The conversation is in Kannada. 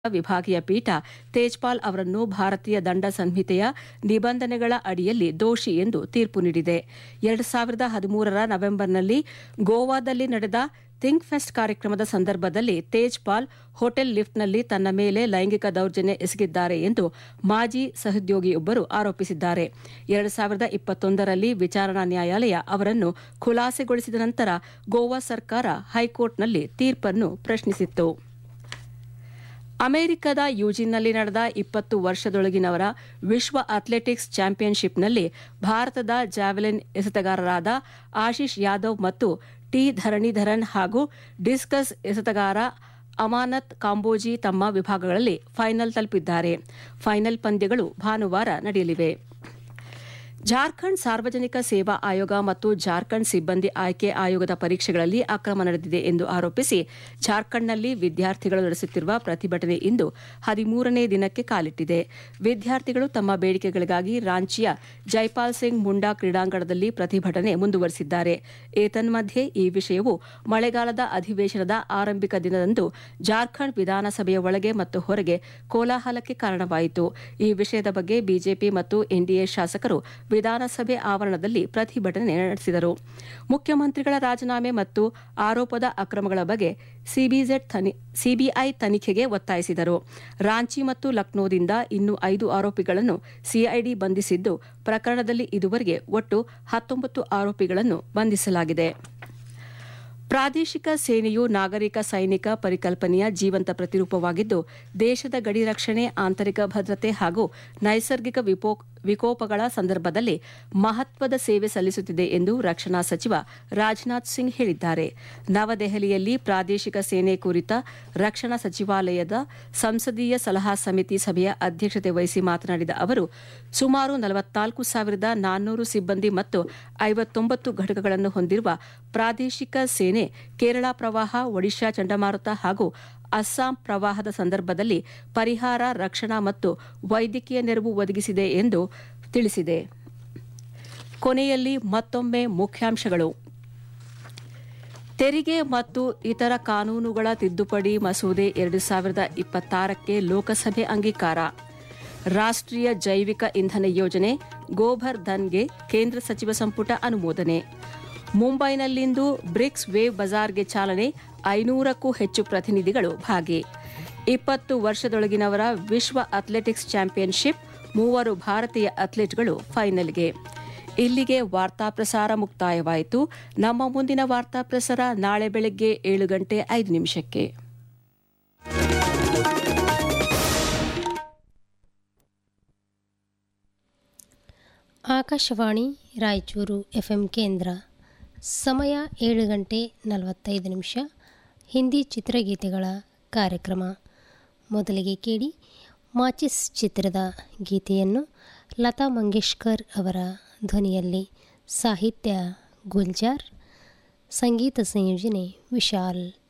ವಿಭಾಗೀಯ ಪೀಠ ತೇಜ್ಪಾಲ್ ಅವರನ್ನು ಭಾರತೀಯ ದಂಡ ಸಂಹಿತೆಯ ನಿಬಂಧನೆಗಳ ಅಡಿಯಲ್ಲಿ ದೋಷಿ ಎಂದು ತೀರ್ಪು ನೀಡಿದೆ ಎರಡು ಸಾವಿರದ ಹದಿಮೂರರ ನವೆಂಬರ್ನಲ್ಲಿ ಗೋವಾದಲ್ಲಿ ನಡೆದ ಥಿಂಕ್ ಫೆಸ್ಟ್ ಕಾರ್ಯಕ್ರಮದ ಸಂದರ್ಭದಲ್ಲಿ ತೇಜ್ಪಾಲ್ ಹೋಟೆಲ್ ಲಿಫ್ಟ್ನಲ್ಲಿ ತನ್ನ ಮೇಲೆ ಲೈಂಗಿಕ ದೌರ್ಜನ್ಯ ಎಸಗಿದ್ದಾರೆ ಎಂದು ಮಾಜಿ ಸಹೋದ್ಯೋಗಿಯೊಬ್ಬರು ಆರೋಪಿಸಿದ್ದಾರೆ ಎರಡು ಸಾವಿರದ ಇಪ್ಪತ್ತೊಂದರಲ್ಲಿ ವಿಚಾರಣಾ ನ್ಯಾಯಾಲಯ ಅವರನ್ನು ಖುಲಾಸೆಗೊಳಿಸಿದ ನಂತರ ಗೋವಾ ಸರ್ಕಾರ ಹೈಕೋರ್ಟ್ನಲ್ಲಿ ತೀರ್ಪನ್ನು ಪ್ರಶ್ನಿಸಿತ್ತು ಅಮೆರಿಕದ ಯೂಜಿನ್ನಲ್ಲಿ ನಡೆದ ಇಪ್ಪತ್ತು ವರ್ಷದೊಳಗಿನವರ ವಿಶ್ವ ಅಥ್ಲೆಟಿಕ್ಸ್ ಚಾಂಪಿಯನ್ಶಿಪ್ನಲ್ಲಿ ಭಾರತದ ಜಾವೆಲಿನ್ ಎಸೆತಗಾರರಾದ ಆಶೀಶ್ ಯಾದವ್ ಮತ್ತು ಟಿ ಧರಣೀಧರನ್ ಹಾಗೂ ಡಿಸ್ಕಸ್ ಎಸೆತಗಾರ ಅಮಾನತ್ ಕಾಂಬೋಜಿ ತಮ್ಮ ವಿಭಾಗಗಳಲ್ಲಿ ಫೈನಲ್ ತಲುಪಿದ್ದಾರೆ ಫೈನಲ್ ಪಂದ್ಯಗಳು ಭಾನುವಾರ ನಡೆಯಲಿವೆ ಜಾರ್ಖಂಡ್ ಸಾರ್ವಜನಿಕ ಸೇವಾ ಆಯೋಗ ಮತ್ತು ಜಾರ್ಖಂಡ್ ಸಿಬ್ಬಂದಿ ಆಯ್ಕೆ ಆಯೋಗದ ಪರೀಕ್ಷೆಗಳಲ್ಲಿ ಅಕ್ರಮ ನಡೆದಿದೆ ಎಂದು ಆರೋಪಿಸಿ ಜಾರ್ಖಂಡ್ನಲ್ಲಿ ವಿದ್ಯಾರ್ಥಿಗಳು ನಡೆಸುತ್ತಿರುವ ಪ್ರತಿಭಟನೆ ಇಂದು ಹದಿಮೂರನೇ ದಿನಕ್ಕೆ ಕಾಲಿಟ್ಟಿದೆ ವಿದ್ಯಾರ್ಥಿಗಳು ತಮ್ಮ ಬೇಡಿಕೆಗಳಿಗಾಗಿ ರಾಂಚಿಯ ಜೈಪಾಲ್ ಸಿಂಗ್ ಮುಂಡಾ ಕ್ರೀಡಾಂಗಣದಲ್ಲಿ ಪ್ರತಿಭಟನೆ ಮುಂದುವರೆಸಿದ್ದಾರೆ ಏತನ್ಮಧ್ಯೆ ಈ ವಿಷಯವು ಮಳೆಗಾಲದ ಅಧಿವೇಶನದ ಆರಂಭಿಕ ದಿನದಂದು ಜಾರ್ಖಂಡ್ ವಿಧಾನಸಭೆಯ ಒಳಗೆ ಮತ್ತು ಹೊರಗೆ ಕೋಲಾಹಲಕ್ಕೆ ಕಾರಣವಾಯಿತು ಈ ವಿಷಯದ ಬಗ್ಗೆ ಬಿಜೆಪಿ ಮತ್ತು ಎನ್ಡಿಎ ಶಾಸಕರು ವಿಧಾನಸಭೆ ಆವರಣದಲ್ಲಿ ಪ್ರತಿಭಟನೆ ನಡೆಸಿದರು ಮುಖ್ಯಮಂತ್ರಿಗಳ ರಾಜೀನಾಮೆ ಮತ್ತು ಆರೋಪದ ಅಕ್ರಮಗಳ ಬಗ್ಗೆ ಸಿಬಿಐ ತನಿಖೆಗೆ ಒತ್ತಾಯಿಸಿದರು ರಾಂಚಿ ಮತ್ತು ಲಕ್ನೋದಿಂದ ಇನ್ನೂ ಐದು ಆರೋಪಿಗಳನ್ನು ಸಿಐಡಿ ಬಂಧಿಸಿದ್ದು ಪ್ರಕರಣದಲ್ಲಿ ಇದುವರೆಗೆ ಒಟ್ಟು ಹತ್ತೊಂಬತ್ತು ಆರೋಪಿಗಳನ್ನು ಬಂಧಿಸಲಾಗಿದೆ ಪ್ರಾದೇಶಿಕ ಸೇನೆಯು ನಾಗರಿಕ ಸೈನಿಕ ಪರಿಕಲ್ಪನೆಯ ಜೀವಂತ ಪ್ರತಿರೂಪವಾಗಿದ್ದು ದೇಶದ ಗಡಿ ರಕ್ಷಣೆ ಆಂತರಿಕ ಭದ್ರತೆ ಹಾಗೂ ನೈಸರ್ಗಿಕ ವಿಕೋಪಗಳ ಸಂದರ್ಭದಲ್ಲಿ ಮಹತ್ವದ ಸೇವೆ ಸಲ್ಲಿಸುತ್ತಿದೆ ಎಂದು ರಕ್ಷಣಾ ಸಚಿವ ರಾಜನಾಥ್ ಸಿಂಗ್ ಹೇಳಿದ್ದಾರೆ ನವದೆಹಲಿಯಲ್ಲಿ ಪ್ರಾದೇಶಿಕ ಸೇನೆ ಕುರಿತ ರಕ್ಷಣಾ ಸಚಿವಾಲಯದ ಸಂಸದೀಯ ಸಲಹಾ ಸಮಿತಿ ಸಭೆಯ ಅಧ್ಯಕ್ಷತೆ ವಹಿಸಿ ಮಾತನಾಡಿದ ಅವರು ಸುಮಾರು ನಲವತ್ನಾಲ್ಕು ಸಾವಿರದ ನಾನ್ನೂರು ಸಿಬ್ಬಂದಿ ಮತ್ತು ಐವತ್ತೊಂಬತ್ತು ಘಟಕಗಳನ್ನು ಹೊಂದಿರುವ ಪ್ರಾದೇಶಿಕ ಸೇನೆ ಕೇರಳ ಪ್ರವಾಹ ಒಡಿಶಾ ಚಂಡಮಾರುತ ಹಾಗೂ ಅಸ್ಸಾಂ ಪ್ರವಾಹದ ಸಂದರ್ಭದಲ್ಲಿ ಪರಿಹಾರ ರಕ್ಷಣಾ ಮತ್ತು ವೈದ್ಯಕೀಯ ನೆರವು ಒದಗಿಸಿದೆ ಎಂದು ತಿಳಿಸಿದೆ ಕೊನೆಯಲ್ಲಿ ಮತ್ತೊಮ್ಮೆ ಮುಖ್ಯಾಂಶಗಳು ತೆರಿಗೆ ಮತ್ತು ಇತರ ಕಾನೂನುಗಳ ತಿದ್ದುಪಡಿ ಮಸೂದೆ ಎರಡು ಸಾವಿರದ ಇಪ್ಪತ್ತಾರಕ್ಕೆ ಲೋಕಸಭೆ ಅಂಗೀಕಾರ ರಾಷ್ಟ್ರೀಯ ಜೈವಿಕ ಇಂಧನ ಯೋಜನೆ ಗೋಬರ್ ಧನ್ಗೆ ಕೇಂದ್ರ ಸಚಿವ ಸಂಪುಟ ಅನುಮೋದನೆ ಮುಂಬೈನಲ್ಲಿಂದು ಬ್ರಿಕ್ಸ್ ವೇವ್ ಬಜಾರ್ಗೆ ಚಾಲನೆ ಐನೂರಕ್ಕೂ ಹೆಚ್ಚು ಪ್ರತಿನಿಧಿಗಳು ಭಾಗಿ ಇಪ್ಪತ್ತು ವರ್ಷದೊಳಗಿನವರ ವಿಶ್ವ ಅಥ್ಲೆಟಿಕ್ಸ್ ಚಾಂಪಿಯನ್ಶಿಪ್ ಮೂವರು ಭಾರತೀಯ ಅಥ್ಲೆಟ್ಗಳು ಫೈನಲ್ಗೆ ಇಲ್ಲಿಗೆ ವಾರ್ತಾ ಪ್ರಸಾರ ಮುಕ್ತಾಯವಾಯಿತು ನಮ್ಮ ಮುಂದಿನ ವಾರ್ತಾ ಪ್ರಸಾರ ನಾಳೆ ಬೆಳಗ್ಗೆ ಏಳು ಗಂಟೆ ಐದು ನಿಮಿಷಕ್ಕೆ ಆಕಾಶವಾಣಿ ರಾಯಚೂರು ಎಫ್ಎಂ ಕೇಂದ್ರ ಸಮಯ ಏಳು ಗಂಟೆ ನಲವತ್ತೈದು ನಿಮಿಷ ಹಿಂದಿ ಚಿತ್ರಗೀತೆಗಳ ಕಾರ್ಯಕ್ರಮ ಮೊದಲಿಗೆ ಕೇಳಿ ಮಾಚಿಸ್ ಚಿತ್ರದ ಗೀತೆಯನ್ನು ಲತಾ ಮಂಗೇಶ್ಕರ್ ಅವರ ಧ್ವನಿಯಲ್ಲಿ ಸಾಹಿತ್ಯ ಗುಲ್ಜಾರ್ ಸಂಗೀತ ಸಂಯೋಜನೆ ವಿಶಾಲ್